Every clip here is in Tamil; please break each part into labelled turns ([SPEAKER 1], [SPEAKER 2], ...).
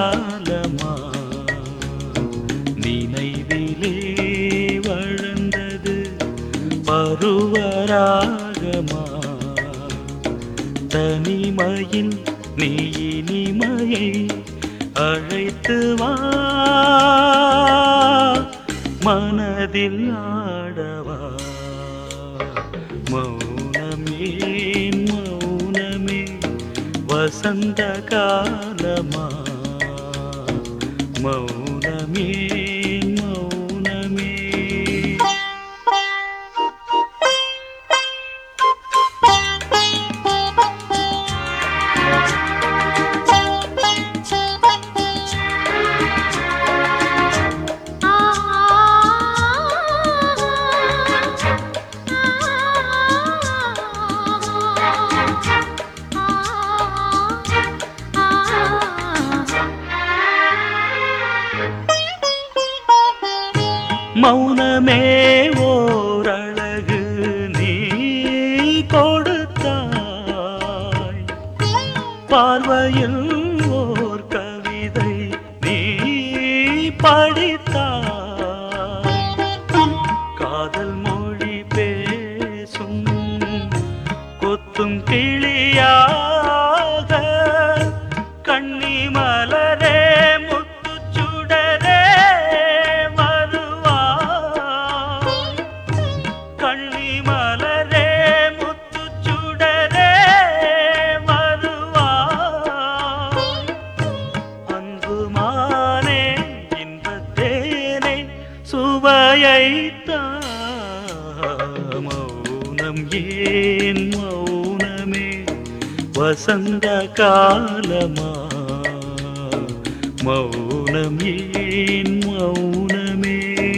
[SPEAKER 1] காலமா நினைவிலே வளர்ந்தது பருவராகமா தனிமையில் நீ இனிமையை அழைத்து வா மனதில் ஆடவா மௌனமே மௌனமே வசந்த காலமா மௌனமே மௌனமே மௌனமே ஓரழகு நீ கொடுத்தாய் பார்வையில் ஓர் கவிதை நீ படித்தாய் காதல் மொழி பேசும் கொத்தும் கிளியாக கண்ணி மலரே முத்துச்சுடரே வருவாய் கண்ணி மலரே முத்துச்சுடரே வருவாய் அன்புமானே இன்பத்தேனே சுவையைத்தா மௌனம் ஏன் மௌனமே வசந்த காலமா மௌனம் ஏன் மௌனமே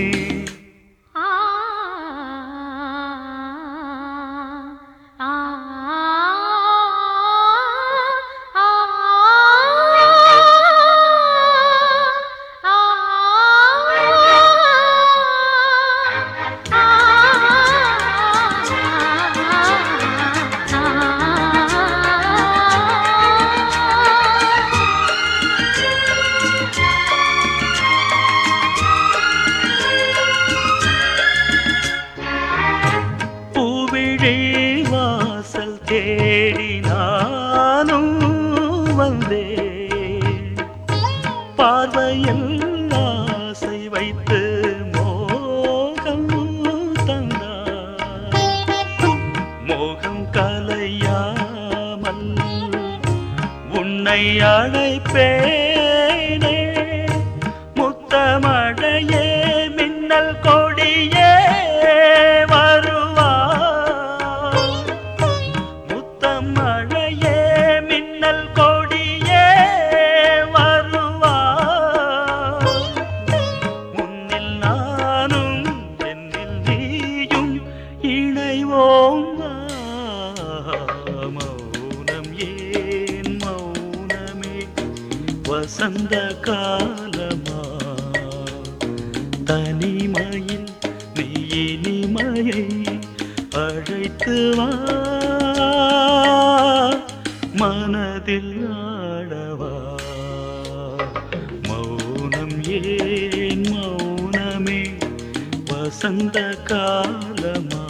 [SPEAKER 1] பூவிழி வாசல் தேடி நானும் வந்தேன் பார்வையில் ஆசை வைத்து மோகம் தந்தார் மோகம் கலையாமல் உன்னை அழைப்பேனே முத்தமழையே மின்னல் கொடியே வருவா முத்தமழையே மின்னல் கொடியே வருவா முன்னில் நானும் என்னில் நீயும் இணைவோம் வா. மௌனம் ஏன் மௌனமே வசந்த காலமா தனிமையில் நீ இனிமையை அழைத்து வா மனதில் ஆடவா மௌனம் ஏன் மௌனமே வசந்த காலமா